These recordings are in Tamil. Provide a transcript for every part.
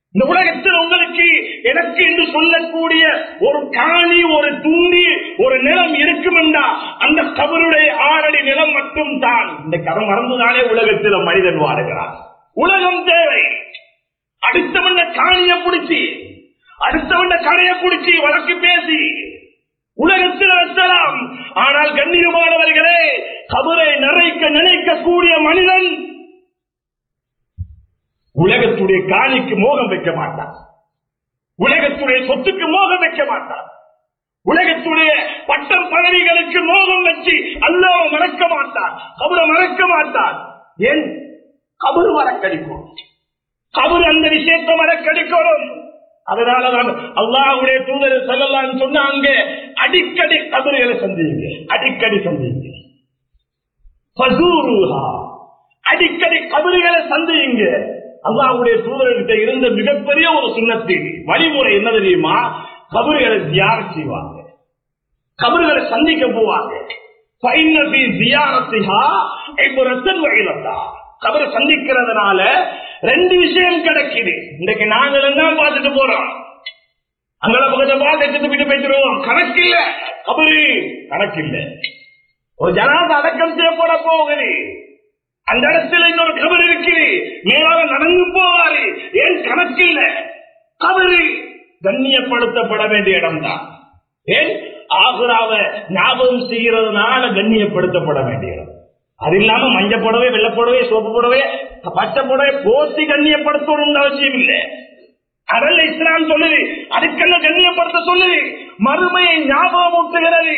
இந்த உலகத்தில் உங்களுக்கு எனக்கு என்று சொல்லக்கூடிய ஒரு காணி ஒரு துண்டி ஒரு நிலம் இருக்கும் என்றா அந்த கபருடைய ஆறடி நிலம் மட்டும் தான் இந்த கரம் மறந்துதானே உலகத்தில் மனிதன் வாடுகிறான் உலகம் தேவை அடுத்தவன் காணிய பிடிச்சி அடுத்தவன் கடையை பிடிச்சி வழக்கு பேசி உலகத்தில் வெட்டலாம் ஆனால் கண்ணியமானவர்களே கபரை நிறைக்க நினைக்கக்கூடிய மனிதன் உலகத்துடைய காணிக்கு மோகம் வைக்க மாட்டான் உலகத்துடைய சொத்துக்கு மோகம் வைக்க மாட்டான் உலகத்துடைய பட்டம் பதவிகளுக்கு மோகம் வச்சு அல்லாஹ் மறக்க மாட்டான் கபரை மறக்க மாட்டான் ஏன் கபரு மறக்கடிக்கும் கபரு அந்த விஷயத்தை மறக்கடிக்கணும் அதனாலதான் அல்லாஹ்வுடைய தூதர் செல்லலாம் சொன்னாங்க அடிக்கடி கபறுகளை சந்திங்க அடிக்கடி சந்திங்க ஃபசூருஹா. அடிக்கடி கபறுகளை சந்தியுங்க அல்லாஹ்வுடைய தூதர்கிட்ட இருந்த மிகப்பெரிய ஒரு சுண்ணத்து வழிமுறை என்ன தெரியுமா கபறுகளை தியானம் செய்வாங்க கபறுகளை சந்திக்க போவாங்க فإن في زيارتها عبرة وعظة. கபரை சந்திக்கிறதுனால ரெண்டு விஷயம் கிடைக்குது இன்னைக்கு நாங்கள் என்ன பார்த்துட்டு போறோம் அங்கே பக்கத்தை பார்த்து விட்டு பேசிடுவோம் கணக்கில்ல கபரு கணக்கில்ல ஒரு ஜனாத அடக்கம் செய்யப்பட போகுது அந்த இடத்துல இன்னொரு கபர் இருக்குது மேலாக நடந்து போவாரு ஏன் கணக்கில்ல கபரு கண்ணியப்படுத்தப்பட வேண்டிய இடம்தான் ஏன் ஆகுராவை ஞாபகம் செய்யறதுனால கண்ணியப்படுத்தப்பட வேண்டிய இடம் அது இல்லாம மஞ்சள் புடவை வெள்ளை புடவை சோப்பு புடவை பச்சை புடவை போத்தி கண்ணியப்படுத்தணும்னு அவசியம் இல்லை அதல்ல இஸ்லாம் சொல்லுது அதுக்கெல்லாம் கண்ணியப்படுத்த சொல்லுது மறுமையை ஞாபகம் ஊட்டுகிறது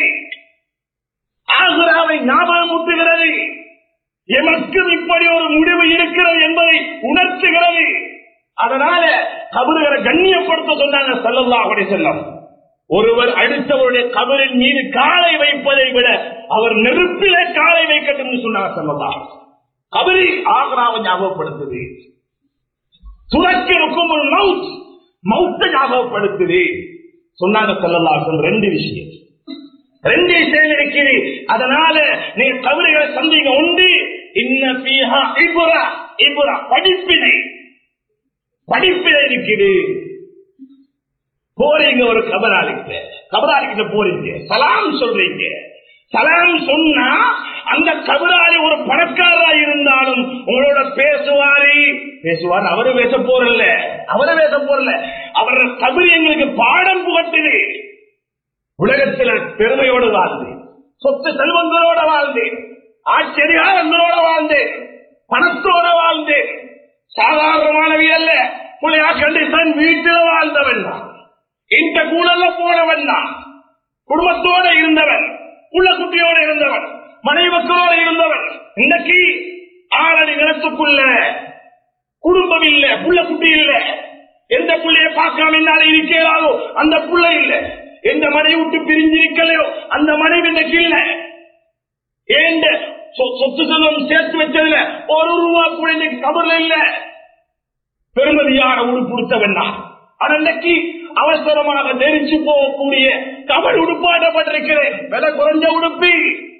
ஆகுராவை ஞாபகம் ஊட்டுகிறது எமக்கும் இப்படி ஒரு முடிவு இருக்கிறது என்பதை உணர்த்துகிறது அதனால கபறுகளை கண்ணியப்படுத்த சொன்னாங்க செல்லல்லா அப்படி செல்லம் ஒருவர் அடுத்தவருடைய கபரின் மீது காலை வைப்பதை விட அவர் நெருப்பிலே காலை வைக்கட்டும் என்று சொன்னாங்க செல்லல்லா கபரி ஆக்ராவை ஞாபகப்படுத்துது துறக்கி இருக்கும் ஒரு மவுத் மவுத்த ஞாபகப்படுத்துது சொன்னாங்க செல்லல்லா ரெண்டு விஷயம் ரெண்டு விஷயம் இருக்குது அதனால நீங்க கபறுகளை சந்திங்க உண்டு இன்ன பீஹா இபுரா இபுரா படிப்பினை படிப்பினை இருக்குது போறீங்க ஒரு கபராளிக்கு கபராளிக்கிட்ட போறீங்க சலாம் சொல்றீங்க சலாம் சொன்னா அந்த கபராளி ஒரு பணக்காரா இருந்தாலும் உங்களோட பேசுவாரு பேசுவார் அவரு பேச போறல அவரு பேச போறல அவரோட கபரி எங்களுக்கு பாடம் புகட்டுது உலகத்துல பெருமையோடு வாழ்ந்தேன் சொத்து செல்வங்களோட வாழ்ந்தேன் ஆச்சரியாரங்களோட வாழ்ந்தேன் பணத்தோட வாழ்ந்தேன் சாதாரணமானவி அல்ல புள்ளையா கண்டிஷன் வீட்டில் வாழ்ந்தவன் தான் இந்த கூடல்ல போனவன் தான் குடும்பத்தோட இருந்தவன் உள்ள குட்டியோட இருந்தவன் மனைவக்களோட இருந்தவன் இன்னைக்கு ஆறடி நிலத்துக்குள்ள குடும்பம் இல்ல புள்ள குட்டி இல்ல எந்த புள்ளைய பார்க்காம என்னால இருக்கிறாரோ அந்த புள்ள இல்ல எந்த மனைவி விட்டு பிரிஞ்சிருக்கலையோ அந்த மனைவி இன்னைக்கு இல்ல ஏண்ட சொ- சொத்து செல்வம் சேர்த்து வச்சதுல ஒரு ரூபா கூட இன்னைக்கு கபர்ல இல்ல பெருமதியான உடுப்பு உடுத்தவன் தான் ஆனா இன்னைக்கு அவசரமாக நெரிச்சு போகக்கூடிய கபல் உடுப்பாடப்பட்டிருக்கிறேன் விலை குறைஞ்ச உடுப்பி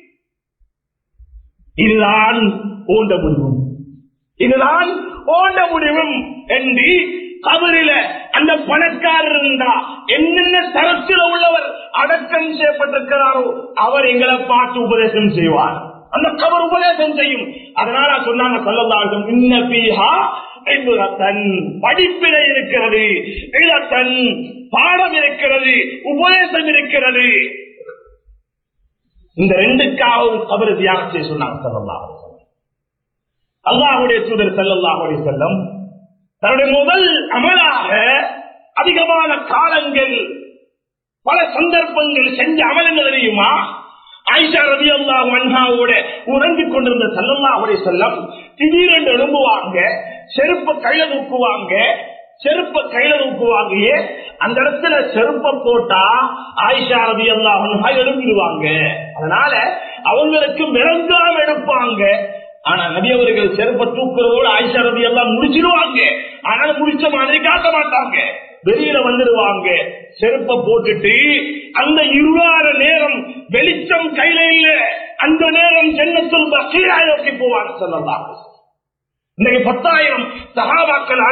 இதுதான் ஓண்ட முடிவும் இதுதான் ஓண்ட முடிவும் என்று கபரில அந்த பணக்காரர் இருந்தா என்னென்ன தரத்தில் உள்ளவர் அடக்கம் செய்யப்பட்டிருக்கிறாரோ அவர் எங்களை பார்த்து உபதேசம் செய்வார் அந்த கபர் உபதேசம் செய்யும் அதனால சொன்னாங்க சொல்லலாம் இன்ன பீஹா தன் படிப்பினை இருக்கிறது தன் பாடம் இருக்கிறது உபதேசம் இருக்கிறது இந்த ரெண்டுக்காகவும் கபர் தியானம் செய்ய சொன்னாங்க சொல்லலாம் அல்லாஹுடைய தூதர் ஸல்லல்லாஹு அலைஹி வஸல்லம் தன்னுடைய முதல் அமலாக அதிகமான காலங்கள் பல சந்தர்ப்பங்கள் செஞ்ச அமல் என்ன தெரியுமா ஆயிஷா ரவி அல்லாஹ் அன்ஹாவோட உறங்கிக் கொண்டிருந்த ஸல்லல்லாஹு அலைஹி வஸல்லம் திடீரென்று எழும்புவாங்க செருப்ப கையில தூக்குவாங்க செருப்ப கையில தூக்குவாங்க அந்த இடத்துல செருப்ப போட்டா ஆயிஷா ரவி அல்லாஹ் எழுப்பிடுவாங்க அதனால அவங்களுக்கு விளங்காம எடுப்பாங்க ஆனா நபி அவர்கள் செருப்ப தூக்குறதோடு ஆயிஷா ரவி எல்லாம் முடிச்சிடுவாங்க ஆனாலும் முடிச்ச மாதிரி காட்ட மாட்டாங்க வெளியில வந்துடுவாங்க செருப்ப போட்டுட்டு அந்த இருளார நேரம் வெளிச்சம் கையில இல்ல அந்த நேரம் ஜன்னத்துல் பக்கீரா நோக்கி போவாங்க சொல்லலாம் இன்னைக்கு பத்தாயிரம் சகாபாக்கள்